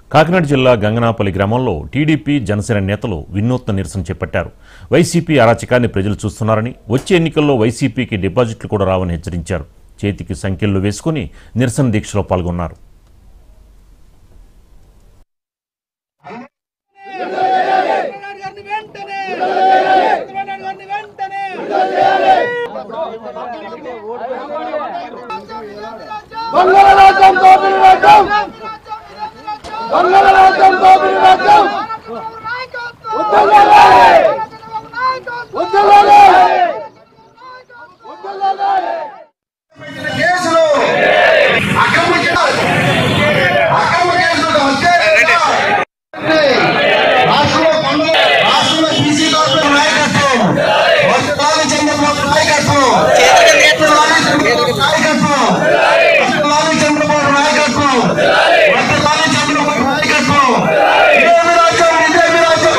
కాకినాడ జిల్లా గంగనాపల్లి గ్రామంలో టీడీపీ జనసేన నేతలు వినూత్న నిరసన చేపట్టారు వైసీపీ అరాచకాన్ని ప్రజలు చూస్తున్నారని వచ్చే ఎన్నికల్లో వైసీపీకి డిపాజిట్లు కూడా రావని హెచ్చరించారు చేతికి సంఖ్యలు వేసుకుని నిరసన దీక్షలో పాల్గొన్నారు చంద్రబాబు గారిని వెంటనే చంద్రబాబు గారిని వెంటనే బంగాళాఖాతం దోపిడీ రాజ్యం బంగాళాఖాతం దోపిడీ రాజ్యం ఉద్యోగాలే ఉద్యోగాలే ఉద్యోగాలే కేసులు అక్రమ కేసులు అక్రమ కేసులు వస్తే రాష్ట్రంలో పన్ను రాష్ట్రంలో బీసీ కార్పొరేషన్ నాయకత్వం వర్షాలు చంద్రబాబు నాయకత్వం వర్షాలు చంద్రబాబు నాయకత్వం వర్షాలు చంద్రబాబు నాయకత్వం వర్షాలు చంద్రబాబు నాయకత్వం ఇదేమి రాజ్యం ఇదేమి రాజ్యం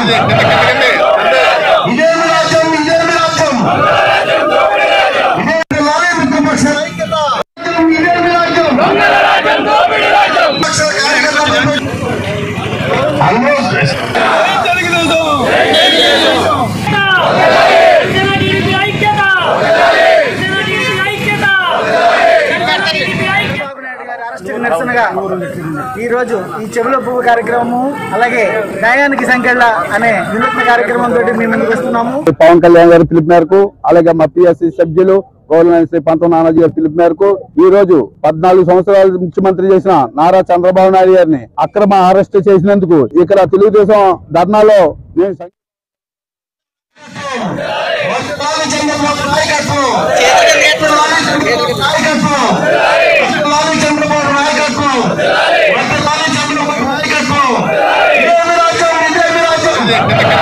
ఇదేమి రాజ్యం ఇదేమి రాజ్యం ఇదేమి లారీ మిత్రపక్ష ఐక్యత ఇదేమి రాజ్యం పక్ష కార్యకర్తలు అందరూ జనటీడీపీ ఐక్యత జనటీడీపీ ఐక్యత జనటీడీపీ ఐక్యత చంద్రబాబు నాయుడు గారి అరెస్టుకు నిరసనగా ఈ రోజు ఈ చెవుల పువ్వు కార్యక్రమము అలాగే దయానికి సంఖ్యల అనే వినూత్న కార్యక్రమం తోటి మేము ముందుకు వస్తున్నాము పవన్ కళ్యాణ్ గారి పిలుపు మేరకు అలాగే మా పిఎస్సి సభ్యులు గవర్నమెంట్ శ్రీ పంతం నానాజీ గారి పిలుపు మేరకు ఈ రోజు పద్నాలుగు సంవత్సరాలు ముఖ్యమంత్రి చేసిన నారా చంద్రబాబు నాయుడు గారిని అక్రమ అరెస్ట్ చేసినందుకు ఇక్కడ తెలుగుదేశం ధర్నాలో మేము సం- వర్షాలు చంద్రబాబు నాయకత్వం వర్షాలు చంద్రబాబు నాయకత్వం వర్షాలు చంద్రబాబు నాయకత్వం వర్షాలు చంద్రబాబు నాయకత్వం ఇదేమి రాజ్యం ఇదేమి రాజ్యం